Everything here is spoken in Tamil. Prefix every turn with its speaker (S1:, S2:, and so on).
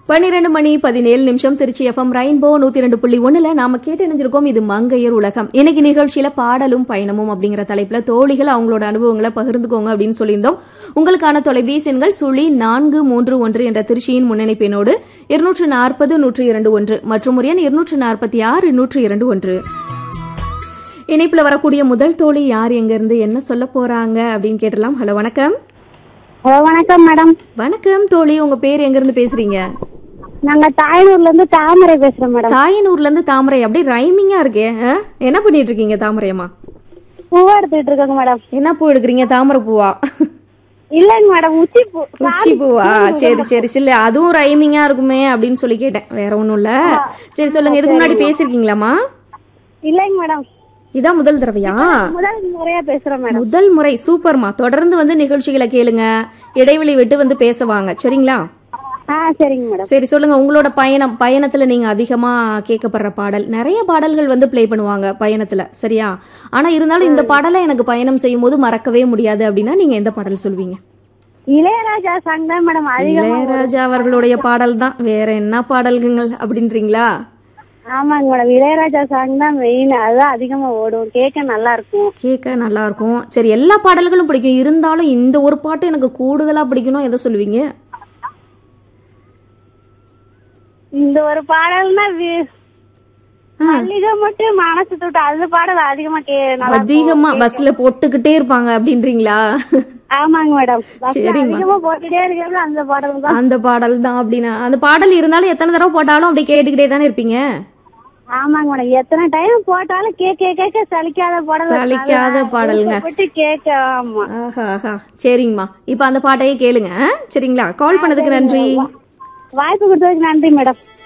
S1: பன்னிரண்டு மணி பதினேழு நிமிஷம் திருச்சி எஃப்எம் ரெயின்போ நூத்தி ரெண்டு புள்ளி ஒண்ணுல நாம கேட்டு இணைஞ்சிருக்கோம் இது மங்கையர் உலகம் இன்னைக்கு நிகழ்ச்சியில பாடலும் பயணமும் அப்படிங்கிற தலைப்புல தோழிகள் அவங்களோட அனுபவங்களை பகிர்ந்துக்கோங்க அப்படின்னு சொல்லியிருந்தோம் உங்களுக்கான தொலைபேசி எண்கள் சுழி நான்கு மூன்று ஒன்று என்ற திருச்சியின் முன்னணிப்பெண்ணோடு இருநூற்று நாற்பது நூற்று இரண்டு ஒன்று மற்றும் ஒரு எண் இருநூற்று நாற்பத்தி ஆறு நூற்று இரண்டு ஒன்று இணைப்புல வரக்கூடிய முதல் தோழி யார் எங்க இருந்து என்ன சொல்ல போறாங்க அப்படின்னு கேட்டலாம் ஹலோ வணக்கம்
S2: ஹலோ வணக்கம் மேடம்
S1: வணக்கம் தோழி உங்க பேர் எங்க இருந்து பேசுறீங்க
S2: நாங்க தாயனூர்ல இருந்து தாமரை பேசுறோம் மேடம்
S1: தாயனூர்ல இருந்து தாமரை அப்படியே ரைமிங்கா இருக்கே ஆ? என்ன பண்ணிட்டு இருக்கீங்க தாமரையம்மா
S2: பூவா எடுத்துட்டு இருக்கோங்க மேடம்
S1: என்ன பூ எடுக்கிறீங்க தாமரை பூவா
S2: இல்லைங்க மேடம் உச்சி பூ
S1: உச்சி பூவா சரி சரி சில்ல அதுவும் ரைமிங்கா இருக்குமே அப்படின்னு சொல்லி கேட்டேன் வேற ஒண்ணும் இல்ல சரி சொல்லுங்க இதுக்கு முன்னாடி பேசிருக்கீங்களாமா
S2: இல்லைங்க மேடம்
S1: இதான் முதல் தடவையா
S2: முதல் முறையா பேசுறோம் மேடம்
S1: முதல் முறை சூப்பர்மா தொடர்ந்து வந்து நிகழ்ச்சிகளை கேளுங்க இடைவெளி விட்டு வந்து பேசுவாங்க சரிங்களா
S2: ஆ சரிங்க மேடம்
S1: சரி சொல்லுங்க உங்களோட பயணம் பயணத்துல நீங்க அதிகமா கேட்கப்படுற பாடல் நிறைய பாடல்கள் வந்து ப்ளே பண்ணுவாங்க பயணத்துல சரியா ஆனா இருந்தாலும் இந்த பாடலை எனக்கு பயணம் செய்யும் போது மறக்கவே முடியாது அப்படின்னா நீங்க எந்த பாடல் சொல்வீங்க
S2: இளையராஜா சாங் தான் மேடம் அதிகமா
S1: இளையராஜா அவர்களுடைய பாடல் தான் வேற என்ன பாடல்கள் அப்படின்றீங்களா
S2: ஆமாங்க மேடம் இளையராஜா சாங் தான் மெயின் அதுதான் அதிகமா ஓடும் கேட்க நல்லா இருக்கும்
S1: கேட்க நல்லா இருக்கும் சரி எல்லா பாடல்களும் பிடிக்கும் இருந்தாலும் இந்த ஒரு பாட்டு எனக்கு கூடுதலா பிடிக்கணும் எதை சொல்லுவீங்க
S2: இந்த ஒரு பாடல்னா வி- மல்லிகை மட்டும் மனசு தொட்டு அந்த பாடல் அதிகமா கே நல்லா இருக்கும்.
S1: அதிகமா பஸ்ல போட்டுக்கிட்டே இருப்பாங்க அப்படின்றீங்களா
S2: ஆமாங்க மேடம் பஸ்ல
S1: சரிம்மா.
S2: அதிகமா போட்டுட்டே இருக்கிறது அந்த பாடல் தான்
S1: அந்த பாடல் தான் அப்படின்னா அந்த பாடல் இருந்தாலும் எத்தனை தடவை போட்டாலும் அப்படியே கேட்டுக்கிட்டே தானே இருப்பீங்க
S2: ஆமாங்க மேடம் எத்தனை டைம் போட்டாலும் கேட்க கேட்க சலிக்காத பாடல்
S1: சலிக்காத பாடலுங்க.
S2: போட்டு கேட்க ஆமா
S1: ஆஹா ஆஹா சரிங்கம்மா இப்ப அந்த பாட்டையே கேளுங்க ஆ? சரிங்களா கால் பண்ணதுக்கு நன்றி
S2: வாய்ப்பு கொடுத்ததுக்கு நன்றி மேடம்